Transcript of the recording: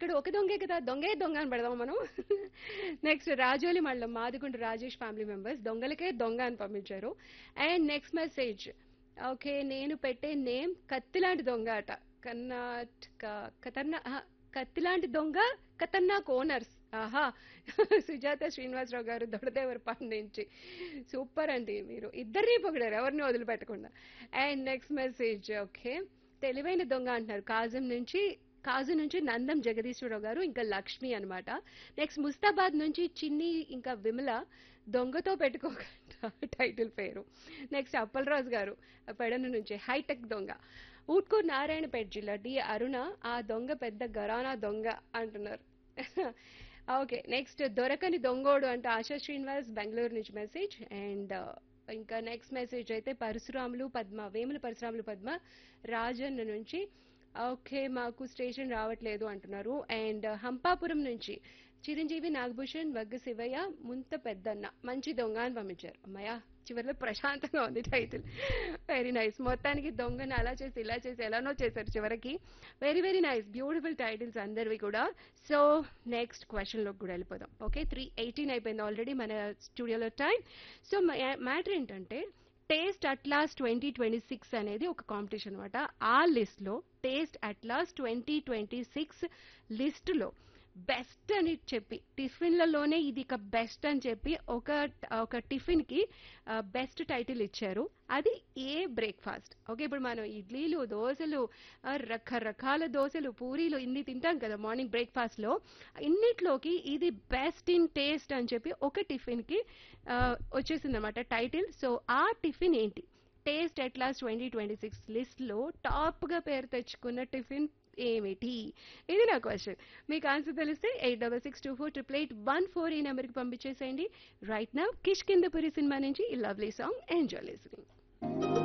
ఇక్కడ ఒక దొంగే కదా దొంగే దొంగ అని పెడదాం మనం నెక్స్ట్ రాజోలి మండలం మాదిగుండు రాజేష్ ఫ్యామిలీ మెంబర్స్ దొంగలకే దొంగ అని పంపించారు అండ్ నెక్స్ట్ మెసేజ్ ఓకే నేను పెట్టే నేమ్ కత్తిలాంటి దొంగ అట కర్ణాటక కతర్నా ఆహా, కత్తిలాంటి దొంగ ఖతర్నాక్ ఓనర్స్ ఆహా సుజాత శ్రీనివాసరావు గారు దొడదేవరపాడు నుంచి సూపర్ అండి మీరు ఇద్దరిని పొగిడారు ఎవరిని వదిలిపెట్టకుండా అండ్ నెక్స్ట్ మెసేజ్ ఓకే తెలివైన దొంగ అంటున్నారు కాజం నుంచి కాజు నుంచి నందం జగదీశ్వరరావు గారు ఇంకా లక్ష్మి అన్నమాట నెక్స్ట్ ముస్తాబాద్ నుంచి చిన్ని ఇంకా విమల దొంగతో పెట్టుకోకుండా టైటిల్ పేరు నెక్స్ట్ అప్పలరాజు గారు పెడన నుంచి హైటెక్ దొంగ ఊట్కూరు నారాయణపేట జిల్లా డి అరుణ ఆ దొంగ పెద్ద గరానా దొంగ అంటున్నారు ఓకే నెక్స్ట్ దొరకని దొంగోడు అంటే ఆశా శ్రీనివాస్ బెంగళూరు నుంచి మెసేజ్ అండ్ ఇంకా నెక్స్ట్ మెసేజ్ అయితే పరశురాములు పద్మ వేముల పరశురాములు పద్మ రాజన్ నుంచి ఓకే మాకు స్టేషన్ రావట్లేదు అంటున్నారు అండ్ హంపాపురం నుంచి చిరంజీవి నాగభూషణ్ వగ్గ శివయ్య ముంత పెద్దన్న మంచి దొంగ అని పంపించారు అమ్మయ్య చివరిలో ప్రశాంతంగా ఉంది టైటిల్ వెరీ నైస్ మొత్తానికి దొంగని అలా చేసి ఇలా చేసి ఎలానో చేశారు చివరికి very very nice beautiful titles అందరివి కూడా సో నెక్స్ట్ క్వశ్చన్లోకి కూడా వెళ్ళిపోదాం ఓకే త్రీ ఎయిటీన్ అయిపోయింది ఆల్రెడీ మన స్టూడియోలో టైం సో మ్యాటర్ ఏంటంటే taste atlas twenty twenty six అనేది ఒక కాంపిటీషన్ అనమాట ఆ లిస్ట్లో taste atlas twenty twenty six లిస్టులో బెస్ట్ అని చెప్పి టిఫిన్లలోనే ఇది ఇక బెస్ట్ అని చెప్పి ఒక ఒక టిఫిన్కి బెస్ట్ టైటిల్ ఇచ్చారు అది ఏ బ్రేక్ఫాస్ట్ ఓకే ఇప్పుడు మనం ఇడ్లీలు దోశలు ఆ, రకరకాల దోశలు పూరీలు ఇన్ని తింటాం కదా మార్నింగ్ బ్రేక్ఫాస్ట్లో ఇన్నిట్లోకి ఇది బెస్ట్ ఇన్ టేస్ట్ అని చెప్పి ఒక టిఫిన్కి వచ్చేసింది అనమాట టైటిల్ సో ఆ టిఫిన్ ఏంటి taste atlas twenty twenty six లిస్ట్లో టాప్గా పేరు తెచ్చుకున్న టిఫిన్ ఏమిటి ఇది నా క్వశ్చన్ మీకు ఆన్సర్ తెలిస్తే eight double six two four triple eight one four ఈ నెంబర్కి పంపించేసేయండి రైట్ నా కిష్కిందపురి సినిమా నుంచి ఈ లవ్లీ సాంగ్ ఎంజాయ్ లిసనింగ్